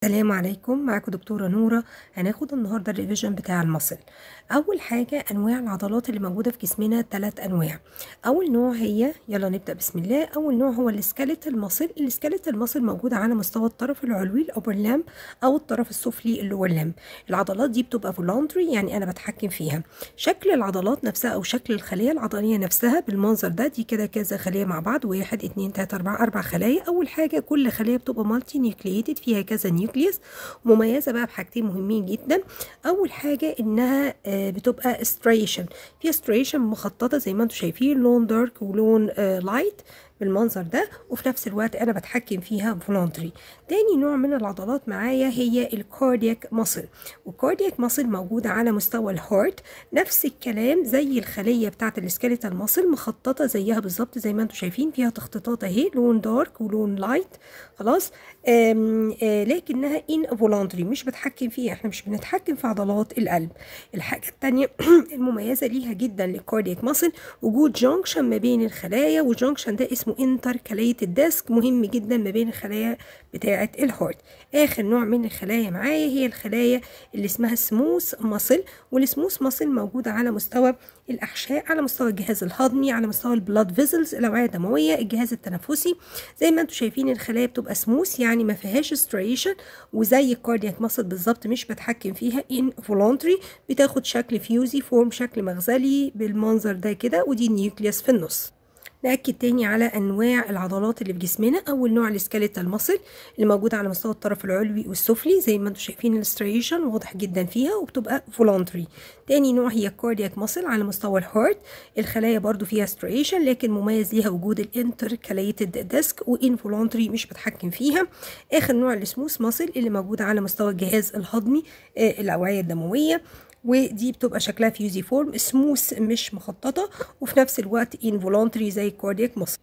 السلام عليكم معاكم دكتورة نورة هناخد النهاردة الريفيجن بتاع المصل أول حاجة أنواع العضلات اللي موجودة في جسمنا ثلاث أنواع أول نوع هي يلا نبدأ بسم الله أول نوع هو السكاليت المصل السكاليت المصل موجودة على مستوى الطرف العلوي الأوبر لامب أو الطرف السفلي اللور لامب العضلات دي بتبقى فولونتري يعني أنا بتحكم فيها شكل العضلات نفسها أو شكل الخلية العضلية نفسها بالمنظر ده دي كده كذا خلية مع بعض واحد اتنين تلاتة أربعة أربع خلايا أول حاجة كل خلية بتبقى مالتي نيوكليتد فيها كذا نيوكليس مميزه بقى بحاجتين مهمين جدا اول حاجه انها بتبقى ستريشن فيها ستريشن مخططه زي ما انتم شايفين لون دارك ولون لايت بالمنظر ده وفي نفس الوقت انا بتحكم فيها فولونتري تاني نوع من العضلات معايا هي الكاردياك ماسل والكاردياك ماسل موجوده على مستوى الهارت نفس الكلام زي الخليه بتاعه السكيليتال ماسل مخططه زيها بالظبط زي ما انتم شايفين فيها تخطيطات اهي لون دارك ولون لايت خلاص آم آم لكنها ان فولونتري مش بتحكم فيها احنا مش بنتحكم في عضلات القلب الحاجه الثانيه المميزه ليها جدا للكاردياك ماسل وجود جانكشن ما بين الخلايا والجانكشن ده اسمه انتركاليتد ديسك مهم جدا ما بين الخلايا بتاعه الهارت اخر نوع من الخلايا معايا هي الخلايا اللي اسمها سموث ماسل والسموث ماسل موجوده على مستوى الاحشاء على مستوى الجهاز الهضمي على مستوى البلاد فيزلز الاوعيه الدمويه الجهاز التنفسي زي ما انتم شايفين الخلايا بتبقى سموث يعني ما فيهاش ستريشن وزي الكاردياك ماسل بالظبط مش بتحكم فيها ان فولونتري بتاخد شكل فيوزي فورم شكل مغزلي بالمنظر ده كده ودي النيوكليوس في النص نأكد تاني على أنواع العضلات اللي في جسمنا أول نوع السكيليتال ماسل اللي موجودة على مستوى الطرف العلوي والسفلي زي ما انتم شايفين الستريشن واضح جدا فيها وبتبقى فولونتري تاني نوع هي الكاردياك ماسل على مستوى الهارت الخلايا برضو فيها ستريشن لكن مميز ليها وجود الانتركاليتد ديسك وانفولونتري مش بتحكم فيها آخر نوع السموث ماسل اللي موجودة على مستوى الجهاز الهضمي آه الأوعية الدموية ودي بتبقى شكلها فيوزي فورم سموث مش مخططة وفي نفس الوقت انفولونتري زي الكاردياك ماسل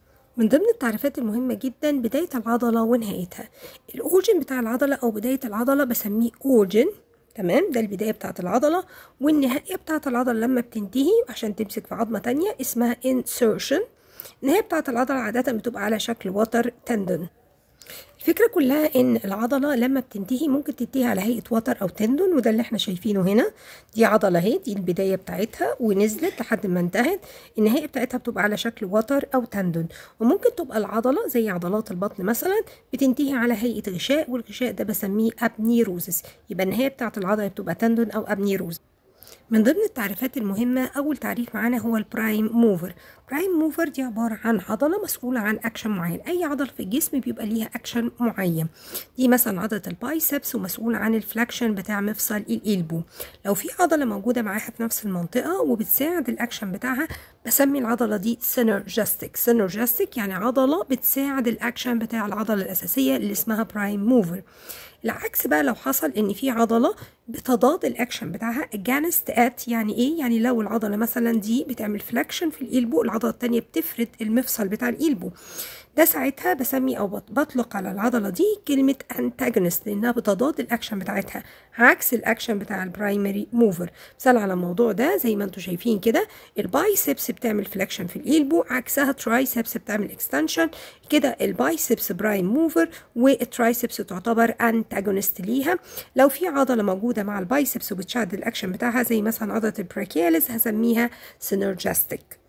من ضمن التعريفات المهمة جدا بداية العضلة ونهايتها الأورجن بتاع العضلة أو بداية العضلة بسميه أورجن تمام ده البداية بتاعة العضلة والنهاية بتاعة العضلة لما بتنتهي عشان تمسك في عظمة تانية اسمها insertion النهاية بتاعة العضلة عادة بتبقى على شكل وتر تندون الفكرة كلها ان العضلة لما بتنتهي ممكن تنتهي على هيئة وتر او تندون وده اللي احنا شايفينه هنا دي عضلة اهي دي البداية بتاعتها ونزلت لحد ما انتهت النهاية بتاعتها بتبقى على شكل وتر او تندون وممكن تبقى العضلة زي عضلات البطن مثلا بتنتهي على هيئة غشاء والغشاء ده بسميه ابنيروزس يبقى النهاية بتاعت العضلة بتبقى تندون او ابنيروزس من ضمن التعريفات المهمة أول تعريف معانا هو البرايم موفر برايم موفر دي عبارة عن عضلة مسؤولة عن أكشن معين أي عضلة في الجسم بيبقى ليها أكشن معين دي مثلا عضلة البايسبس ومسؤولة عن الفلاكشن بتاع مفصل الإلبو لو في عضلة موجودة معاها في نفس المنطقة وبتساعد الأكشن بتاعها بسمي العضلة دي سينرجستيك سينرجستيك يعني عضلة بتساعد الأكشن بتاع العضلة الأساسية اللي اسمها برايم موفر العكس بقى لو حصل ان في عضله بتضاد الاكشن بتاعها اجانست ات يعني ايه يعني لو العضله مثلا دي بتعمل فلاكشن في الإلبو العضله الثانيه بتفرد المفصل بتاع الإلبو ده ساعتها بسمي او بطلق على العضله دي كلمه انتاجونست لانها بتضاد الاكشن بتاعتها عكس الاكشن بتاع البرايمري موفر مثال على الموضوع ده زي ما انتم شايفين كده البايسبس بتعمل فليكشن في الإلبو عكسها ترايسبس بتعمل اكستنشن كده البايسبس برايم موفر والترايسبس تعتبر انتاجونست ليها لو في عضله موجوده مع البايسبس وبتشد الاكشن بتاعها زي مثلا عضله البراكياليس هسميها سينرجستيك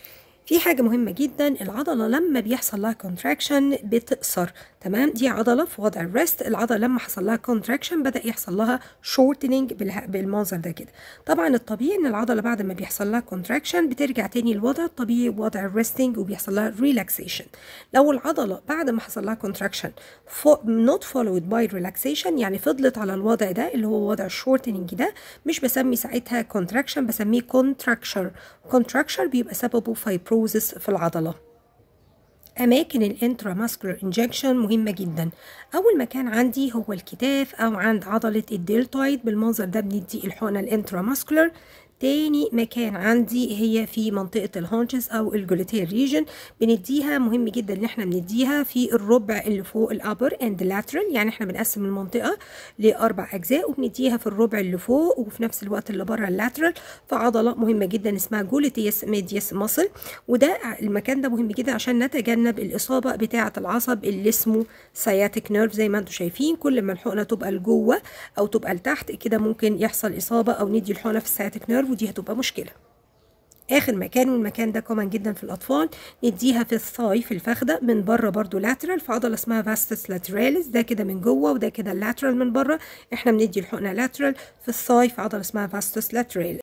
في حاجة مهمة جدا العضلة لما بيحصل لها كونتراكشن بتقصر تمام دي عضلة في وضع الريست العضلة لما حصل لها كونتراكشن بدأ يحصل لها شورتنينج بالمنظر ده كده طبعا الطبيعي ان العضلة بعد ما بيحصل لها كونتراكشن بترجع تاني للوضع الطبيعي وضع الريستنج وبيحصل لها ريلاكسيشن لو العضلة بعد ما حصل لها كونتراكشن not followed by relaxation يعني فضلت على الوضع ده اللي هو وضع الشورتنينج ده مش بسمي ساعتها كونتراكشن بسميه كونتراكشر كونتراكشر بيبقى سببه فايبرو فايبروزس في العضلة أماكن الانتراماسكولار انجكشن مهمة جدا أول مكان عندي هو الكتاف أو عند عضلة الدلتويد بالمنظر ده بندي الحقنة الانتراماسكولار تاني مكان عندي هي في منطقة الهونشز أو الجلوتير ريجن بنديها مهم جدا إن احنا بنديها في الربع اللي فوق الأبر اند لاترال يعني احنا بنقسم المنطقة لأربع أجزاء وبنديها في الربع اللي فوق وفي نفس الوقت اللي بره اللاترال في عضلة مهمة جدا اسمها جوليتيس ميديس ماسل وده المكان ده مهم جدا عشان نتجنب الإصابة بتاعة العصب اللي اسمه سياتيك نيرف زي ما انتم شايفين كل ما الحقنة تبقى لجوه أو تبقى لتحت كده ممكن يحصل إصابة أو ندي الحقنة في السياتيك نيرف ودي هتبقى مشكلة اخر مكان والمكان ده كومن جدا في الاطفال نديها في الثاي في الفخده من بره برضو لاترال في عضله اسمها فاستس لاتراليس ده كده من جوه وده كده اللاترال من بره احنا بندي الحقنه لاترال في الثاي في عضله اسمها فاستس لاترال